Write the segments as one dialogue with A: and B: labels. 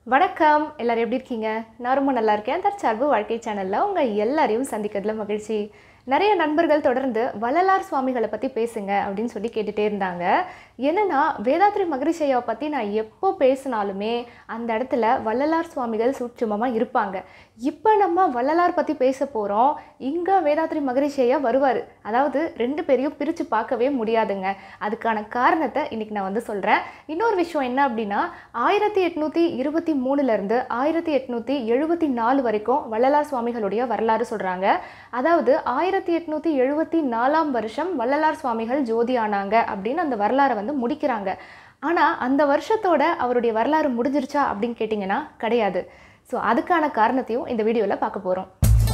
A: வணக்கம் எல்லாரும் எப்படி இருக்கீங்க நான் ரொம்ப நல்லா இருக்கேன் தற்சார்பு வாழ்க்கை சேனலில் உங்கள் எல்லாரையும் சந்திக்கிறதுல மகிழ்ச்சி நிறைய நண்பர்கள் தொடர்ந்து வள்ளலார் சுவாமிகளை பற்றி பேசுங்க அப்படின்னு சொல்லி கேட்டுகிட்டே இருந்தாங்க என்னன்னா வேதாத்ரி மகரிஷி ஐயாவை பற்றி நான் எப்போ பேசினாலுமே அந்த இடத்துல வள்ளலார் சுவாமிகள் சூட்சுமமாக இருப்பாங்க இப்போ நம்ம வள்ளலார் பற்றி பேச போகிறோம் இங்கே வேதாத்ரி மகரிஷி ஐயா வருவார் அதாவது ரெண்டு பேரையும் பிரித்து பார்க்கவே முடியாதுங்க அதுக்கான காரணத்தை இன்றைக்கி நான் வந்து சொல்கிறேன் இன்னொரு விஷயம் என்ன அப்படின்னா ஆயிரத்தி எட்நூற்றி இருபத்தி மூணுலேருந்து ஆயிரத்தி எட்நூற்றி எழுபத்தி நாலு வரைக்கும் வள்ளலார் சுவாமிகளுடைய வரலாறு சொல்கிறாங்க அதாவது ஆயிரத்தி எட்நூற்றி எழுபத்தி நாலாம் வருஷம் வள்ளலார் சுவாமிகள் ஜோதி ஆனாங்க அப்படின்னு அந்த வரலாறை வந்து முடிக்கிறாங்க ஆனால் அந்த வருஷத்தோட அவருடைய வரலாறு முடிஞ்சிருச்சா அப்படின்னு கேட்டிங்கன்னா கிடையாது ஸோ அதுக்கான காரணத்தையும் இந்த வீடியோவில் பார்க்க போகிறோம்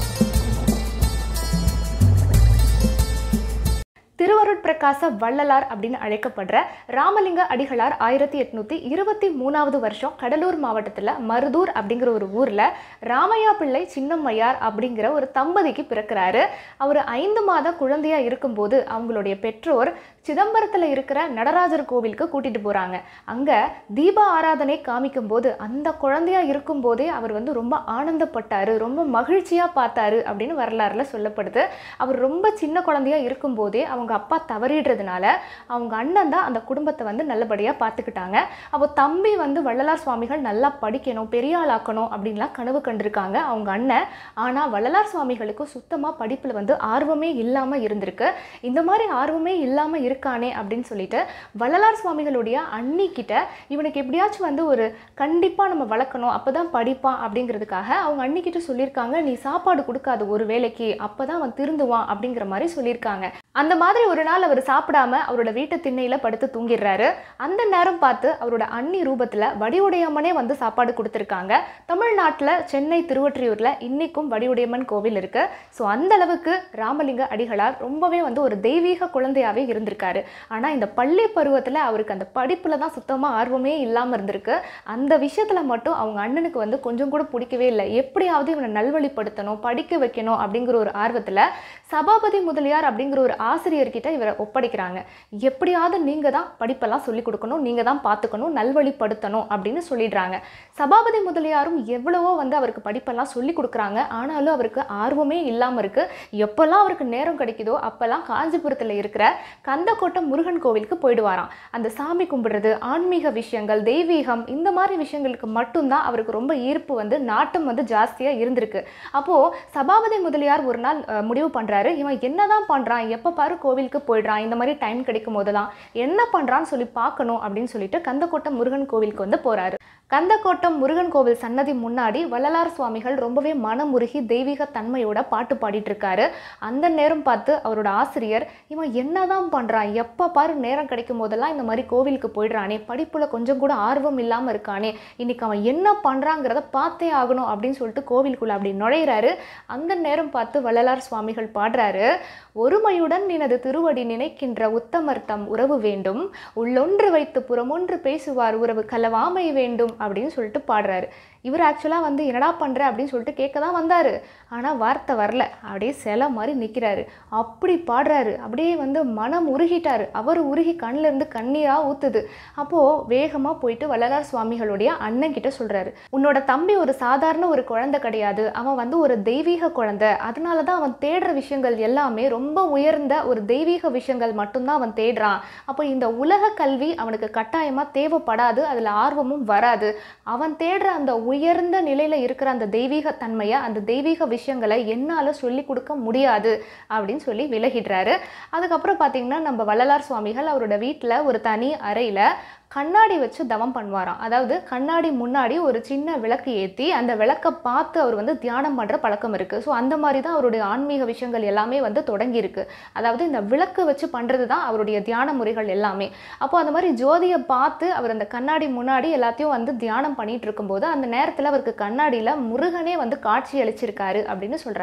A: திருவருட்பிரகாச வள்ளலார் அப்படின்னு அழைக்கப்படுற ராமலிங்க அடிகளார் ஆயிரத்தி எட்நூற்றி இருபத்தி மூணாவது வருஷம் கடலூர் மாவட்டத்தில் மருதூர் அப்படிங்கிற ஒரு ஊரில் ராமையா பிள்ளை சின்னம்மையார் அப்படிங்கிற ஒரு தம்பதிக்கு பிறக்கிறாரு அவர் ஐந்து மாத குழந்தையா இருக்கும்போது அவங்களுடைய பெற்றோர் சிதம்பரத்தில் இருக்கிற நடராஜர் கோவிலுக்கு கூட்டிட்டு போகிறாங்க அங்கே தீப ஆராதனை காமிக்கும்போது அந்த குழந்தையா இருக்கும்போதே அவர் வந்து ரொம்ப ஆனந்தப்பட்டாரு ரொம்ப மகிழ்ச்சியாக பார்த்தாரு அப்படின்னு வரலாறுல சொல்லப்படுது அவர் ரொம்ப சின்ன குழந்தையா இருக்கும்போதே அவங்க அப்பா தவறிடுறதுனால அவங்க அண்ணன் தான் அந்த குடும்பத்தை வந்து நல்லபடியாக பார்த்துக்கிட்டாங்க அப்போ தம்பி வந்து வள்ளலார் சுவாமிகள் நல்லா படிக்கணும் பெரிய ஆளாக்கணும் அப்படின்லாம் கனவு கண்டிருக்காங்க அவங்க அண்ணன் ஆனால் வள்ளலார் சுவாமிகளுக்கு சுத்தமாக படிப்பில் வந்து ஆர்வமே இல்லாமல் இருந்திருக்கு இந்த மாதிரி ஆர்வமே இல்லாமல் இருக்கானே அப்படின்னு சொல்லிட்டு வள்ளலார் சுவாமிகளுடைய அண்ணி கிட்ட இவனுக்கு எப்படியாச்சும் வந்து ஒரு கண்டிப்பாக நம்ம வளர்க்கணும் அப்போ தான் படிப்பான் அப்படிங்கிறதுக்காக அவங்க அண்ணிக்கிட்ட சொல்லியிருக்காங்க நீ சாப்பாடு கொடுக்காது ஒரு வேலைக்கு அப்போ தான் அவன் திருந்துவான் அப்படிங்கிற மாதிரி சொல்லியிருக்காங்க அந்த மாதிரி ஒரு நாள் அவர் சாப்பிடாம அவரோட வீட்டு திண்ணையில் படுத்து தூங்கிடுறாரு அந்த நேரம் பார்த்து அவரோட அண்ணி ரூபத்தில் வடிவுடையம்மனே வந்து சாப்பாடு கொடுத்துருக்காங்க தமிழ்நாட்டில் சென்னை திருவொற்றியூரில் இன்னைக்கும் வடிவுடையம்மன் கோவில் இருக்கு ஸோ அந்த அளவுக்கு ராமலிங்க அடிகளார் ரொம்பவே வந்து ஒரு தெய்வீக குழந்தையாவே இருந்திருக்காரு ஆனால் இந்த பள்ளி பருவத்தில் அவருக்கு அந்த படிப்பில் தான் சுத்தமாக ஆர்வமே இல்லாமல் இருந்திருக்கு அந்த விஷயத்தில் மட்டும் அவங்க அண்ணனுக்கு வந்து கொஞ்சம் கூட பிடிக்கவே இல்லை எப்படியாவது இவனை நல்வழிப்படுத்தணும் படிக்க வைக்கணும் அப்படிங்கிற ஒரு ஆர்வத்தில் சபாபதி முதலியார் அப்படிங்கிற ஒரு ஆசிரியர்கிட்ட இவரை ஒப்படைக்கிறாங்க எப்படியாவது நீங்கள் தான் படிப்பெல்லாம் சொல்லிக் கொடுக்கணும் நீங்கள் தான் பார்த்துக்கணும் நல்வழிப்படுத்தணும் அப்படின்னு சொல்லிடுறாங்க சபாபதி முதலியாரும் எவ்வளவோ வந்து அவருக்கு படிப்பெல்லாம் சொல்லி கொடுக்குறாங்க ஆனாலும் அவருக்கு ஆர்வமே இல்லாமல் இருக்குது எப்போல்லாம் அவருக்கு நேரம் கிடைக்குதோ அப்போல்லாம் காஞ்சிபுரத்தில் இருக்கிற கந்தக்கோட்டை முருகன் கோவிலுக்கு போயிடுவாராம் அந்த சாமி கும்பிடுறது ஆன்மீக விஷயங்கள் தெய்வீகம் இந்த மாதிரி விஷயங்களுக்கு மட்டும்தான் அவருக்கு ரொம்ப ஈர்ப்பு வந்து நாட்டம் வந்து ஜாஸ்தியாக இருந்திருக்கு அப்போது சபாபதி முதலியார் ஒரு நாள் அஹ், முடிவு பண்ணுறாரு இவன் என்னதான் பண்ணுறான் எப்போ பாரு கோவிலுக்கு போயிடுறான் இந்த மாதிரி டைம் கிடைக்கும் போதெல்லாம் என்ன பண்ணுறான்னு சொல்லி பார்க்கணும் அப்படின்னு சொல்லிட்டு கந்தக்கோட்டை முருகன் கோவிலுக்கு வந்து போகிறாரு கந்தக்கோட்டம் முருகன் கோவில் சன்னதி முன்னாடி வள்ளலார் சுவாமிகள் ரொம்பவே மனமுருகி தெய்வீக தன்மையோட பாட்டு பாடிட்டு இருக்காரு அந்த நேரம் பார்த்து அவரோட ஆசிரியர் இவன் என்னதான் பண்றான் எப்போ பாரு நேரம் கிடைக்கும் போதெல்லாம் இந்த மாதிரி கோவிலுக்கு போயிடுறானே படிப்புல கொஞ்சம் கூட ஆர்வம் இல்லாம இருக்கானே இன்னைக்கு அவன் என்ன பண்றாங்கிறத பார்த்தே ஆகணும் அப்படின்னு சொல்லிட்டு கோவிலுக்குள்ள அப்படி நுழையிறாரு அந்த நேரம் பார்த்து வள்ளலார் சுவாமிகள் பாடுறாரு ஒருமையுடன் நினது திருவடி நினைக்கின்ற உத்தமர்த்தம் உறவு வேண்டும் உள்ளொன்று வைத்து புறமொன்று பேசுவார் உறவு கலவாமை வேண்டும் அப்படின்னு சொல்லிட்டு பாடுறாரு இவர் ஆக்சுவலாக வந்து என்னடா பண்ணுற அப்படின்னு சொல்லிட்டு கேட்க தான் வந்தார் ஆனால் வார்த்தை வரல அப்படியே சிலை மாதிரி நிற்கிறாரு அப்படி பாடுறாரு அப்படியே வந்து மனம் உருகிட்டாரு அவர் உருகி கண்ணுல இருந்து கண்ணீராக ஊற்றுது அப்போது வேகமாக போயிட்டு வள்ளலார் சுவாமிகளுடைய அண்ணன் கிட்ட சொல்கிறாரு உன்னோட தம்பி ஒரு சாதாரண ஒரு குழந்தை கிடையாது அவன் வந்து ஒரு தெய்வீக குழந்தை அதனால தான் அவன் தேடுற விஷயங்கள் எல்லாமே ரொம்ப உயர்ந்த ஒரு தெய்வீக விஷயங்கள் மட்டும்தான் அவன் தேடுறான் அப்போ இந்த உலக கல்வி அவனுக்கு கட்டாயமாக தேவைப்படாது அதில் ஆர்வமும் வராது அவன் தேடுற அந்த உயர்ந்த நிலையில் இருக்கிற அந்த தெய்வீக தன்மையை அந்த தெய்வீக விஷயங்களை என்னால் சொல்லி கொடுக்க முடியாது அப்படின்னு சொல்லி விலகிடுறாரு அதுக்கப்புறம் பார்த்தீங்கன்னா நம்ம வள்ளலார் சுவாமிகள் அவரோட வீட்டில் ஒரு தனி அறையில் கண்ணாடி வச்சு தவம் பண்ணுவாராம் அதாவது கண்ணாடி முன்னாடி ஒரு சின்ன விளக்கு ஏற்றி அந்த விளக்கை பார்த்து அவர் வந்து தியானம் பண்ணுற பழக்கம் இருக்குது ஸோ அந்த மாதிரி தான் அவருடைய ஆன்மீக விஷயங்கள் எல்லாமே வந்து தொடங்கியிருக்கு அதாவது இந்த விளக்கு வச்சு பண்ணுறது தான் அவருடைய தியான முறைகள் எல்லாமே அப்போ அந்த மாதிரி ஜோதியை பார்த்து அவர் அந்த கண்ணாடி முன்னாடி எல்லாத்தையும் வந்து தியானம் பண்ணிட்டு இருக்கும்போது அந்த நேரத்தில் அவருக்கு கண்ணாடியில் முருகனே வந்து காட்சி அளிச்சிருக்காரு அப்படின்னு சொல்கிறாங்க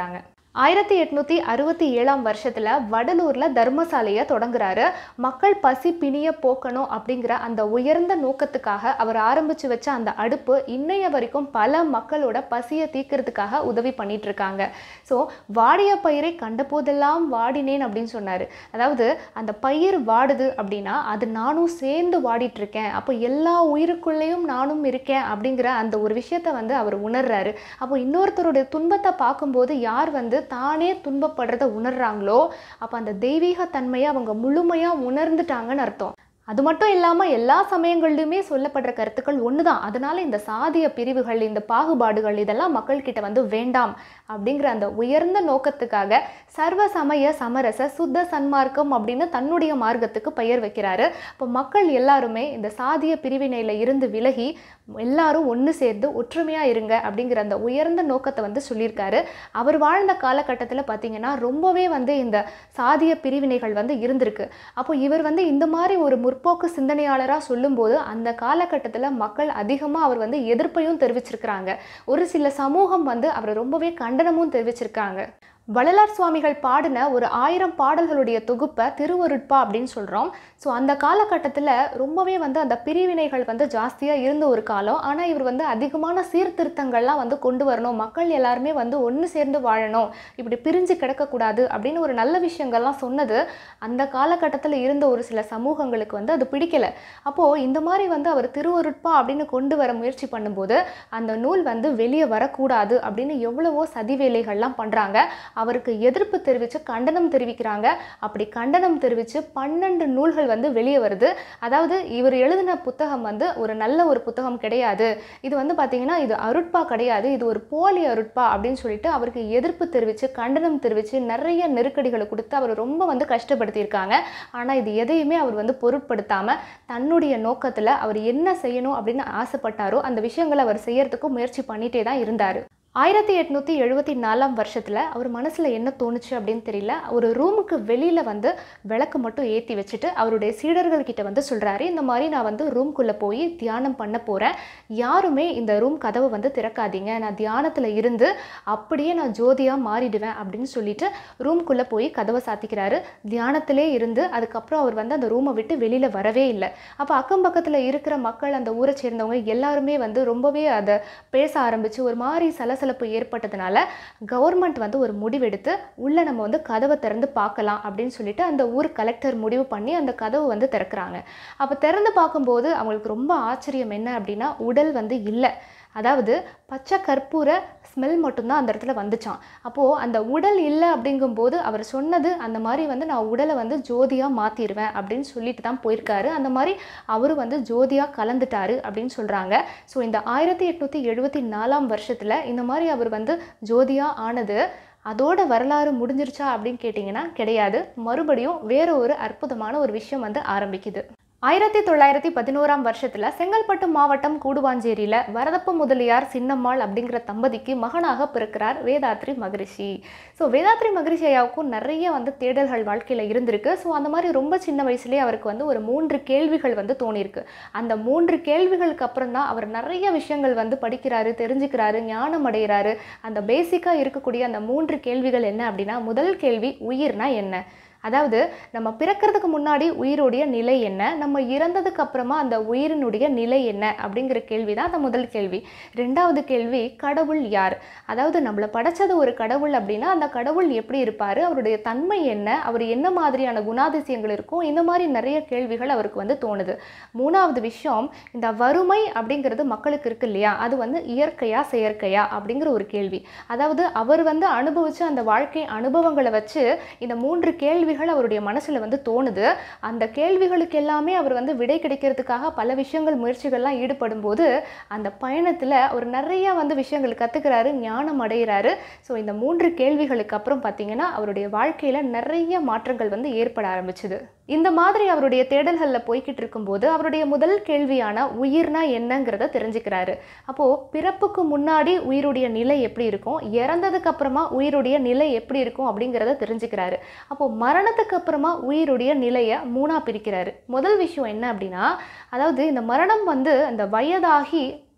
A: ஆயிரத்தி எட்நூத்தி அறுபத்தி ஏழாம் வருஷத்துல வடலூர்ல தர்மசாலையை தொடங்குறாரு மக்கள் பசி பிணிய போக்கணும் அப்படிங்கிற அந்த உயர்ந்த நோக்கத்துக்காக அவர் ஆரம்பிச்சு வச்ச அந்த அடுப்பு இன்னைய வரைக்கும் பல மக்களோட பசியை தீர்க்கறதுக்காக உதவி பண்ணிட்டு இருக்காங்க ஸோ வாடிய பயிரை கண்ட போதெல்லாம் வாடினேன் அப்படின்னு சொன்னாரு அதாவது அந்த பயிர் வாடுது அப்படின்னா அது நானும் சேர்ந்து வாடிட்டு இருக்கேன் அப்போ எல்லா உயிருக்குள்ளேயும் நானும் இருக்கேன் அப்படிங்கிற அந்த ஒரு விஷயத்த வந்து அவர் உணர்றாரு அப்போ இன்னொருத்தருடைய துன்பத்தை பார்க்கும்போது யார் வந்து தானே துன்பப்படுறத உணர்றாங்களோ அப்போ அந்த தெய்வீக தன்மையை அவங்க முழுமையாக உணர்ந்துட்டாங்கன்னு அர்த்தம் அது மட்டும் இல்லாமல் எல்லா சமயங்கள்லையுமே சொல்லப்படுற கருத்துக்கள் ஒன்று தான் அதனால இந்த சாதிய பிரிவுகள் இந்த பாகுபாடுகள் இதெல்லாம் மக்கள்கிட்ட வந்து வேண்டாம் அப்படிங்கிற அந்த உயர்ந்த நோக்கத்துக்காக சர்வ சமய சமரச சுத்த சன்மார்க்கம் அப்படின்னு தன்னுடைய மார்க்கத்துக்கு பெயர் வைக்கிறாரு இப்போ மக்கள் எல்லாருமே இந்த சாதிய பிரிவினையில் இருந்து விலகி எல்லாரும் ஒன்று சேர்ந்து ஒற்றுமையாக இருங்க அப்படிங்கிற அந்த உயர்ந்த நோக்கத்தை வந்து சொல்லியிருக்காரு அவர் வாழ்ந்த காலகட்டத்தில் பார்த்தீங்கன்னா ரொம்பவே வந்து இந்த சாதிய பிரிவினைகள் வந்து இருந்திருக்கு அப்போ இவர் வந்து இந்த மாதிரி ஒரு முற்போக்கு சிந்தனையாளராக சொல்லும்போது அந்த காலகட்டத்தில் மக்கள் அதிகமாக அவர் வந்து எதிர்ப்பையும் தெரிவிச்சிருக்கிறாங்க ஒரு சில சமூகம் வந்து அவரை ரொம்பவே கண்டனமும் தெரிவிச்சிருக்காங்க வள்ளலார் சுவாமிகள் பாடின ஒரு ஆயிரம் பாடல்களுடைய தொகுப்பை திருவருட்பா அப்படின்னு சொல்கிறோம் ஸோ அந்த காலகட்டத்தில் ரொம்பவே வந்து அந்த பிரிவினைகள் வந்து ஜாஸ்தியாக இருந்த ஒரு காலம் ஆனால் இவர் வந்து அதிகமான சீர்திருத்தங்கள்லாம் வந்து கொண்டு வரணும் மக்கள் எல்லாருமே வந்து ஒன்று சேர்ந்து வாழணும் இப்படி பிரிஞ்சு கிடக்கக்கூடாது அப்படின்னு ஒரு நல்ல விஷயங்கள்லாம் சொன்னது அந்த காலகட்டத்தில் இருந்த ஒரு சில சமூகங்களுக்கு வந்து அது பிடிக்கல அப்போது இந்த மாதிரி வந்து அவர் திருவருட்பா அப்படின்னு கொண்டு வர முயற்சி பண்ணும்போது அந்த நூல் வந்து வெளியே வரக்கூடாது அப்படின்னு எவ்வளவோ சதி வேலைகள்லாம் பண்ணுறாங்க அவருக்கு எதிர்ப்பு தெரிவித்து கண்டனம் தெரிவிக்கிறாங்க அப்படி கண்டனம் தெரிவித்து பன்னெண்டு நூல்கள் வந்து வெளியே வருது அதாவது இவர் எழுதின புத்தகம் வந்து ஒரு நல்ல ஒரு புத்தகம் கிடையாது இது வந்து பார்த்தீங்கன்னா இது அருட்பா கிடையாது இது ஒரு போலி அருட்பா அப்படின்னு சொல்லிட்டு அவருக்கு எதிர்ப்பு தெரிவித்து கண்டனம் தெரிவித்து நிறைய நெருக்கடிகளை கொடுத்து அவர் ரொம்ப வந்து கஷ்டப்படுத்தியிருக்காங்க ஆனால் இது எதையுமே அவர் வந்து பொருட்படுத்தாமல் தன்னுடைய நோக்கத்தில் அவர் என்ன செய்யணும் அப்படின்னு ஆசைப்பட்டாரோ அந்த விஷயங்களை அவர் செய்யறதுக்கு முயற்சி பண்ணிட்டே தான் இருந்தார் ஆயிரத்தி எட்நூற்றி எழுபத்தி நாலாம் வருஷத்தில் அவர் மனசில் என்ன தோணுச்சு அப்படின்னு தெரியல ஒரு ரூமுக்கு வெளியில் வந்து விளக்கு மட்டும் ஏற்றி வச்சுட்டு அவருடைய சீடர்கள் கிட்ட வந்து சொல்கிறாரு இந்த மாதிரி நான் வந்து ரூம்குள்ளே போய் தியானம் பண்ண போகிறேன் யாருமே இந்த ரூம் கதவை வந்து திறக்காதீங்க நான் தியானத்தில் இருந்து அப்படியே நான் ஜோதியாக மாறிடுவேன் அப்படின்னு சொல்லிட்டு ரூம்குள்ளே போய் கதவை சாத்திக்கிறாரு தியானத்திலே இருந்து அதுக்கப்புறம் அவர் வந்து அந்த ரூமை விட்டு வெளியில் வரவே இல்லை அப்போ அக்கம் பக்கத்தில் இருக்கிற மக்கள் அந்த ஊரை சேர்ந்தவங்க எல்லாருமே வந்து ரொம்பவே அதை பேச ஆரம்பித்து ஒரு மாதிரி சலசலப்பு ஏற்பட்டதுனால கவர்மெண்ட் வந்து ஒரு முடிவெடுத்து உள்ளே நம்ம வந்து கதவை திறந்து பார்க்கலாம் அப்படின்னு சொல்லிட்டு அந்த ஊர் கலெக்டர் முடிவு பண்ணி அந்த கதவு வந்து திறக்கிறாங்க அப்போ திறந்து பார்க்கும்போது அவங்களுக்கு ரொம்ப ஆச்சரியம் என்ன அப்படின்னா உடல் வந்து இல்லை அதாவது பச்சை கற்பூர ஸ்மெல் மட்டும்தான் அந்த இடத்துல வந்துச்சான் அப்போது அந்த உடல் இல்லை அப்படிங்கும்போது அவர் சொன்னது அந்த மாதிரி வந்து நான் உடலை வந்து ஜோதியாக மாற்றிடுவேன் அப்படின்னு சொல்லிட்டு தான் போயிருக்காரு அந்த மாதிரி அவரு வந்து ஜோதியாக கலந்துட்டாரு அப்படின்னு சொல்கிறாங்க ஸோ இந்த ஆயிரத்தி எட்நூற்றி எழுபத்தி நாலாம் வருஷத்தில் இந்த மாதிரி அவர் வந்து ஜோதியாக ஆனது அதோட வரலாறு முடிஞ்சிருச்சா அப்படின்னு கேட்டிங்கன்னா கிடையாது மறுபடியும் வேற ஒரு அற்புதமான ஒரு விஷயம் வந்து ஆரம்பிக்குது ஆயிரத்தி தொள்ளாயிரத்தி பதினோராம் வருஷத்தில் செங்கல்பட்டு மாவட்டம் கூடுவாஞ்சேரியில் வரதப்ப முதலியார் சின்னம்மாள் அப்படிங்கிற தம்பதிக்கு மகனாக பிறக்கிறார் வேதாத்ரி மகரிஷி ஸோ வேதாத்ரி மகரிஷி ஐயாவுக்கும் நிறைய வந்து தேடல்கள் வாழ்க்கையில் இருந்திருக்கு ஸோ அந்த மாதிரி ரொம்ப சின்ன வயசுலேயே அவருக்கு வந்து ஒரு மூன்று கேள்விகள் வந்து தோணியிருக்கு அந்த மூன்று கேள்விகளுக்கு அப்புறம் தான் அவர் நிறைய விஷயங்கள் வந்து படிக்கிறாரு தெரிஞ்சுக்கிறாரு ஞானம் அடைகிறாரு அந்த பேசிக்காக இருக்கக்கூடிய அந்த மூன்று கேள்விகள் என்ன அப்படின்னா முதல் கேள்வி உயிர்னா என்ன அதாவது நம்ம பிறக்கிறதுக்கு முன்னாடி உயிரோடைய நிலை என்ன நம்ம இறந்ததுக்கு அப்புறமா அந்த உயிரினுடைய நிலை என்ன அப்படிங்கிற கேள்வி தான் அந்த முதல் கேள்வி ரெண்டாவது கேள்வி கடவுள் யார் அதாவது நம்மளை படைச்சது ஒரு கடவுள் அப்படின்னா அந்த கடவுள் எப்படி இருப்பார் அவருடைய தன்மை என்ன அவர் என்ன மாதிரியான குணாதிசயங்கள் இருக்கும் இந்த மாதிரி நிறைய கேள்விகள் அவருக்கு வந்து தோணுது மூணாவது விஷயம் இந்த வறுமை அப்படிங்கிறது மக்களுக்கு இருக்கு இல்லையா அது வந்து இயற்கையா செயற்கையா அப்படிங்கிற ஒரு கேள்வி அதாவது அவர் வந்து அனுபவிச்ச அந்த வாழ்க்கை அனுபவங்களை வச்சு இந்த மூன்று கேள்வி கேள்விகள் அவருடைய மனசில் வந்து தோணுது அந்த கேள்விகளுக்கு எல்லாமே அவர் வந்து விடை கிடைக்கிறதுக்காக பல விஷயங்கள் முயற்சிகள்லாம் ஈடுபடும் போது அந்த பயணத்தில் அவர் நிறைய வந்து விஷயங்கள் கற்றுக்கிறாரு ஞானம் அடைகிறாரு ஸோ இந்த மூன்று கேள்விகளுக்கு அப்புறம் பார்த்தீங்கன்னா அவருடைய வாழ்க்கையில் நிறைய மாற்றங்கள் வந்து ஏற்பட ஆரம்பிச்சுது இந்த மாதிரி அவருடைய தேடல்களில் போய்கிட்டு இருக்கும்போது அவருடைய முதல் கேள்வியான உயிர்னா என்னங்கிறத தெரிஞ்சுக்கிறாரு அப்போது பிறப்புக்கு முன்னாடி உயிருடைய நிலை எப்படி இருக்கும் இறந்ததுக்கு அப்புறமா உயிருடைய நிலை எப்படி இருக்கும் அப்படிங்கிறத தெரிஞ்சுக்கிறாரு அப்போது மரணத்துக்கு அப்புறமா உயிருடைய நிலையை மூணாக பிரிக்கிறாரு முதல் விஷயம் என்ன அப்படின்னா அதாவது இந்த மரணம் வந்து அந்த வயதாகி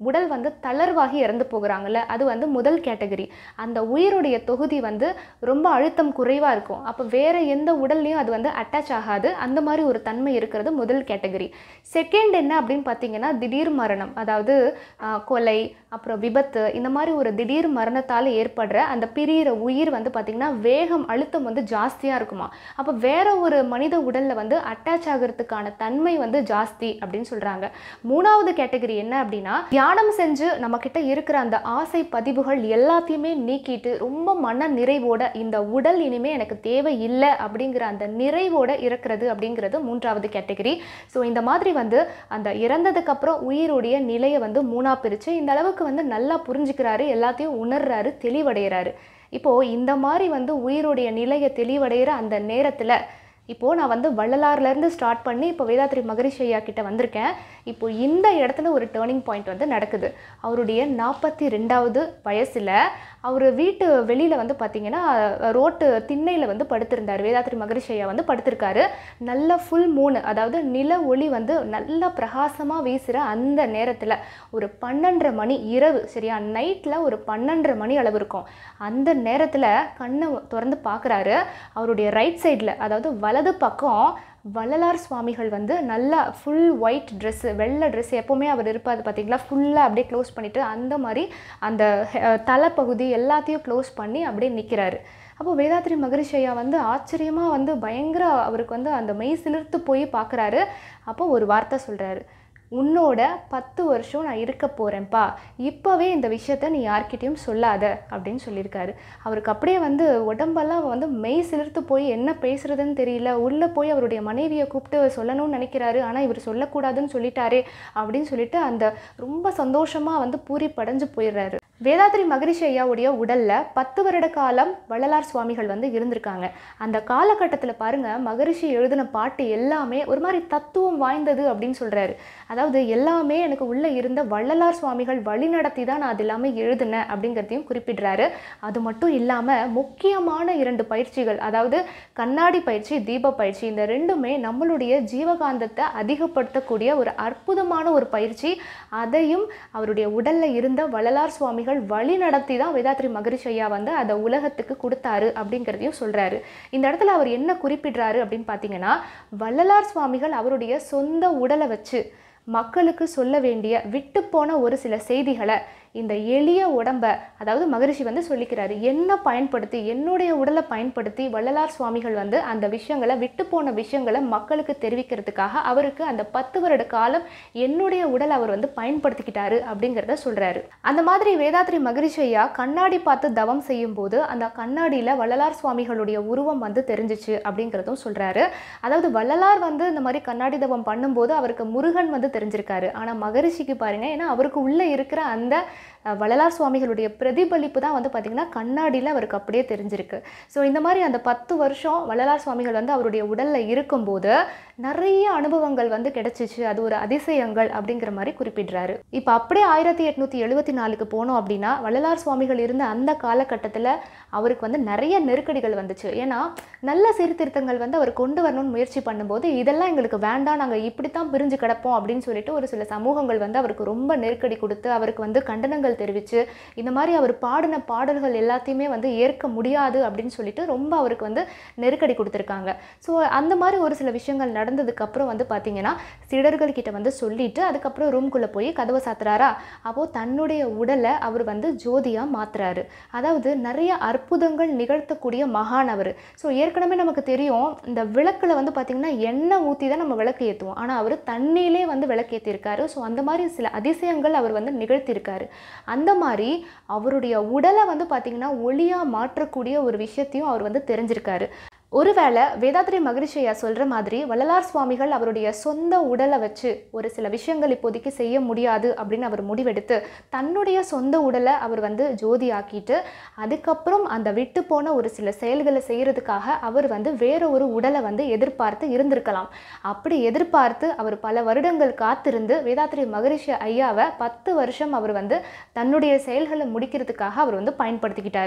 A: உடல் வந்து தளர்வாகி இறந்து போகிறாங்கல்ல அது வந்து முதல் கேட்டகரி அந்த உயிருடைய தொகுதி வந்து ரொம்ப அழுத்தம் குறைவாக இருக்கும் அப்போ வேற எந்த உடல்லையும் அது வந்து அட்டாச் ஆகாது அந்த மாதிரி ஒரு தன்மை இருக்கிறது முதல் கேட்டகரி செகண்ட் என்ன அப்படின்னு பார்த்தீங்கன்னா திடீர் மரணம் அதாவது ஆஹ், கொலை அப்புறம் விபத்து இந்த மாதிரி ஒரு திடீர் மரணத்தால் ஏற்படுற அந்த பிரியிற உயிர் வந்து பார்த்திங்கன்னா வேகம் அழுத்தம் வந்து ஜாஸ்தியாக இருக்குமா அப்போ வேற ஒரு மனித உடலில் வந்து அட்டாச் ஆகிறதுக்கான தன்மை வந்து ஜாஸ்தி அப்படின்னு சொல்கிறாங்க மூணாவது கேட்டகரி என்ன அப்படின்னா தியானம் செஞ்சு நம்மக்கிட்ட இருக்கிற அந்த ஆசை பதிவுகள் எல்லாத்தையுமே நீக்கிட்டு ரொம்ப மன நிறைவோட இந்த உடல் இனிமே எனக்கு தேவை இல்லை அப்படிங்கிற அந்த நிறைவோட இருக்கிறது அப்படிங்கிறது மூன்றாவது கேட்டகரி ஸோ இந்த மாதிரி வந்து அந்த இறந்ததுக்கு அப்புறம் உயிருடைய நிலையை வந்து மூணா பிரித்து இந்த அளவுக்கு வந்து நல்லா புரிஞ்சுக்கிறாரு எல்லாத்தையும் உணர்றாரு தெளிவடைகிறாரு இப்போது இந்த மாதிரி வந்து உயிருடைய நிலையை தெளிவடைகிற அந்த நேரத்தில் இப்போது நான் வந்து வள்ளலார்லேருந்து ஸ்டார்ட் பண்ணி இப்போ வேதாத்ரி மகரிஷி ஐயா கிட்ட வந்திருக்கேன் இப்போ இந்த இடத்துல ஒரு டேர்னிங் பாயிண்ட் வந்து நடக்குது அவருடைய நாற்பத்தி ரெண்டாவது வயசில் அவர் வீட்டு வெளியில் வந்து பார்த்தீங்கன்னா ரோட்டு திண்ணையில் வந்து படுத்திருந்தார் வேதாத்ரி மகரிஷி ஐயா வந்து படுத்திருக்காரு நல்ல ஃபுல் மூணு அதாவது நில ஒளி வந்து நல்லா பிரகாசமாக வீசுகிற அந்த நேரத்தில் ஒரு பன்னெண்டரை மணி இரவு சரியா நைட்டில் ஒரு பன்னெண்டரை மணி அளவு இருக்கும் அந்த நேரத்தில் கண்ணை திறந்து பார்க்குறாரு அவருடைய ரைட் சைடில் அதாவது வலது பக்கம் வள்ளலார் சுவாமிகள் வந்து நல்லா ஃபுல் ஒயிட் ட்ரெஸ்ஸு வெள்ளை ட்ரெஸ் எப்போவுமே அவர் இருப்பார் பார்த்தீங்களா ஃபுல்லாக அப்படியே க்ளோஸ் பண்ணிவிட்டு அந்த மாதிரி அந்த அஹ், தலைப்பகுதி எல்லாத்தையும் க்ளோஸ் பண்ணி அப்படியே நிற்கிறாரு அப்போ வேதாத்ரி மகரிஷி ஐயா வந்து ஆச்சரியமாக வந்து பயங்கர அவருக்கு வந்து அந்த மெய் சிலிர்த்து போய் பார்க்குறாரு அப்போ ஒரு வார்த்தை சொல்கிறாரு உன்னோட பத்து வருஷம் நான் இருக்க போகிறேன்ப்பா இப்போவே இந்த விஷயத்த நீ யார்கிட்டயும் சொல்லாத அப்படின்னு சொல்லியிருக்காரு அவருக்கு அப்படியே வந்து உடம்பெல்லாம் வந்து மெய் சிலிர்த்து போய் என்ன பேசுறதுன்னு தெரியல உள்ளே போய் அவருடைய மனைவியை கூப்பிட்டு சொல்லணும்னு நினைக்கிறாரு ஆனால் இவர் சொல்லக்கூடாதுன்னு சொல்லிட்டாரே அப்படின்னு சொல்லிட்டு அந்த ரொம்ப சந்தோஷமாக வந்து பூரி படைஞ்சு போயிடுறாரு வேதாத்ரி மகரிஷி ஐயாவுடைய உடலில் பத்து வருட காலம் வள்ளலார் சுவாமிகள் வந்து இருந்திருக்காங்க அந்த காலகட்டத்தில் பாருங்க மகரிஷி எழுதின பாட்டு எல்லாமே ஒரு மாதிரி தத்துவம் வாய்ந்தது அப்படின்னு சொல்கிறாரு அதாவது எல்லாமே எனக்கு உள்ளே இருந்த வள்ளலார் சுவாமிகள் வழி நடத்தி தான் நான் அது எல்லாமே எழுதினேன் அப்படிங்கிறதையும் குறிப்பிடுறாரு அது மட்டும் இல்லாமல் முக்கியமான இரண்டு பயிற்சிகள் அதாவது கண்ணாடி பயிற்சி தீப பயிற்சி இந்த ரெண்டுமே நம்மளுடைய ஜீவகாந்தத்தை அதிகப்படுத்தக்கூடிய ஒரு அற்புதமான ஒரு பயிற்சி அதையும் அவருடைய உடல்ல இருந்த வள்ளலார் சுவாமிகள் வழி நடத்தி தான் வேதாத்ரி மகரிஷி ஐயா வந்து அதை உலகத்துக்கு கொடுத்தாரு அப்படிங்கிறதையும் சொல்றாரு இந்த இடத்துல அவர் என்ன குறிப்பிடுறாரு அப்படின்னு பார்த்தீங்கன்னா வள்ளலார் சுவாமிகள் அவருடைய சொந்த உடலை வச்சு மக்களுக்கு சொல்ல வேண்டிய விட்டு போன ஒரு சில செய்திகளை இந்த எளிய உடம்ப அதாவது மகரிஷி வந்து சொல்லிக்கிறாரு என்ன பயன்படுத்தி என்னுடைய உடலை பயன்படுத்தி வள்ளலார் சுவாமிகள் வந்து அந்த விஷயங்களை விட்டு போன விஷயங்களை மக்களுக்கு தெரிவிக்கிறதுக்காக அவருக்கு அந்த பத்து வருட காலம் என்னுடைய உடலை அவர் வந்து பயன்படுத்திக்கிட்டாரு அப்படிங்கிறத சொல்றாரு அந்த மாதிரி வேதாத்ரி மகரிஷி ஐயா கண்ணாடி பார்த்து தவம் செய்யும் போது அந்த கண்ணாடியில் வள்ளலார் சுவாமிகளுடைய உருவம் வந்து தெரிஞ்சிச்சு அப்படிங்கிறதும் சொல்றாரு அதாவது வள்ளலார் வந்து இந்த மாதிரி கண்ணாடி தவம் பண்ணும்போது அவருக்கு முருகன் வந்து தெரிஞ்சிருக்காரு ஆனால் மகரிஷிக்கு பாருங்க ஏன்னா அவருக்கு உள்ளே இருக்கிற அந்த அஹ், வள்ளலார் சுவாமிகளுடைய பிரதிபலிப்பு தான் வந்து பார்த்திங்கன்னா கண்ணாடியில் அவருக்கு அப்படியே தெரிஞ்சிருக்கு ஸோ இந்த மாதிரி அந்த பத்து வருஷம் வள்ளலார் சுவாமிகள் வந்து அவருடைய உடலில் இருக்கும்போது நிறைய அனுபவங்கள் வந்து கிடைச்சிச்சு அது ஒரு அதிசயங்கள் அப்படிங்கிற மாதிரி குறிப்பிடுறாரு இப்போ அப்படியே ஆயிரத்தி எட்நூற்றி எழுபத்தி நாலுக்கு போனோம் அப்படின்னா வள்ளலார் சுவாமிகள் இருந்த அந்த காலகட்டத்தில் அவருக்கு வந்து நிறைய நெருக்கடிகள் வந்துச்சு ஏன்னா நல்ல சீர்திருத்தங்கள் வந்து அவர் கொண்டு வரணும்னு முயற்சி பண்ணும்போது இதெல்லாம் எங்களுக்கு வேண்டாம் நாங்கள் இப்படித்தான் பிரிஞ்சு கிடப்போம் அப்படின்னு சொல்லிட்டு ஒரு சில சமூகங்கள் வந்து அவருக்கு ரொம்ப நெருக்கடி கொடுத்து அவருக்கு வந்து கண்டனங்கள் தெரிவித்து இந்த மாதிரி அவர் பாடின பாடல்கள் எல்லாத்தையுமே வந்து ஏற்க முடியாது அப்படின்னு சொல்லிட்டு ரொம்ப அவருக்கு வந்து நெருக்கடி கொடுத்துருக்காங்க ஸோ அந்த மாதிரி ஒரு சில விஷயங்கள் நடந்ததுக்கு அப்புறம் வந்து பார்த்தீங்கன்னா சீடர்கள் கிட்ட வந்து சொல்லிட்டு அதுக்கப்புறம் ரூம்குள்ளே போய் கதவை சாத்துறாரா அப்போது தன்னுடைய உடலை அவர் வந்து ஜோதியாக மாத்துறாரு அதாவது நிறைய அற்புதங்கள் நிகழ்த்தக்கூடிய மகான் அவர் ஸோ ஏற்கனவே நமக்கு தெரியும் இந்த விளக்கில் வந்து பார்த்திங்கன்னா எண்ணெய் ஊற்றி தான் நம்ம விளக்கு ஏற்றுவோம் ஆனால் அவர் தண்ணியிலே வந்து விளக்கு ஏற்றிருக்காரு ஸோ அந்த மாதிரி சில அதிசயங்கள் அவர் வந்து நிகழ்த்தியிருக்காரு அந்த மாதிரி அவருடைய உடலை வந்து பார்த்திங்கன்னா ஒளியாக மாற்றக்கூடிய ஒரு விஷயத்தையும் அவர் வந்து தெரிஞ்சிருக்காரு ஒருவேளை வேதாத்ரி மகரிஷியா சொல்கிற மாதிரி வள்ளலார் சுவாமிகள் அவருடைய சொந்த உடலை வச்சு ஒரு சில விஷயங்கள் இப்போதைக்கு செய்ய முடியாது அப்படின்னு அவர் முடிவெடுத்து தன்னுடைய சொந்த உடலை அவர் வந்து ஜோதி ஆக்கிட்டு அதுக்கப்புறம் அந்த விட்டு போன ஒரு சில செயல்களை செய்கிறதுக்காக அவர் வந்து வேற ஒரு உடலை வந்து எதிர்பார்த்து இருந்திருக்கலாம் அப்படி எதிர்பார்த்து அவர் பல வருடங்கள் காத்திருந்து வேதாத்ரி மகரிஷி ஐயாவை பத்து வருஷம் அவர் வந்து தன்னுடைய செயல்களை முடிக்கிறதுக்காக அவர் வந்து பயன்படுத்திக்கிட்டாரு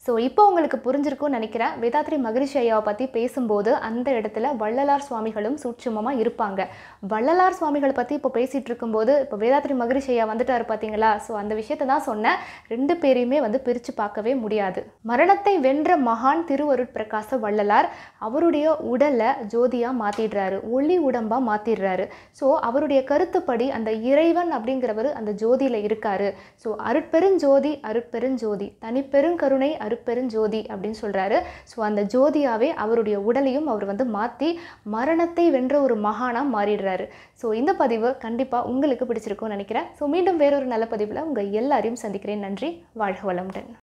A: ஸோ இப்போ உங்களுக்கு புரிஞ்சிருக்கும்னு நினைக்கிறேன் வேதாத்ரி மகரிஷி ஐயாவை பற்றி பேசும்போது அந்த இடத்துல வள்ளலார் சுவாமிகளும் சூட்சமமாக இருப்பாங்க வள்ளலார் சுவாமிகளை பற்றி இப்போ பேசிகிட்டு இருக்கும்போது இப்போ வேதாத்ரி மகரிஷி ஐயா வந்துட்டார் பார்த்தீங்களா ஸோ அந்த விஷயத்தை தான் சொன்னேன் ரெண்டு பேரையுமே வந்து பிரித்து பார்க்கவே முடியாது மரணத்தை வென்ற மகான் திருவருட்பிரகாச வள்ளலார் அவருடைய உடலை ஜோதியாக மாற்றிடுறாரு ஒளி உடம்பாக மாற்றிடுறாரு ஸோ அவருடைய கருத்துப்படி அந்த இறைவன் அப்படிங்கிறவர் அந்த ஜோதியில் இருக்காரு ஸோ அருட்பெருஞ்சோதி அருட்பெருஞ்சோதி தனிப்பெருங்கருணை அருட்பெருஞ்சோதி அப்படின்னு சொல்கிறாரு ஸோ அந்த ஜோதியாவே அவருடைய உடலையும் அவர் வந்து மாற்றி மரணத்தை வென்ற ஒரு மகானாக மாறிடுறாரு ஸோ இந்த பதிவு கண்டிப்பாக உங்களுக்கு பிடிச்சிருக்கும்னு நினைக்கிறேன் ஸோ மீண்டும் வேறொரு நல்ல பதிவில் உங்கள் எல்லாரையும் சந்திக்கிறேன் நன்றி வாழ்க வளமுடன்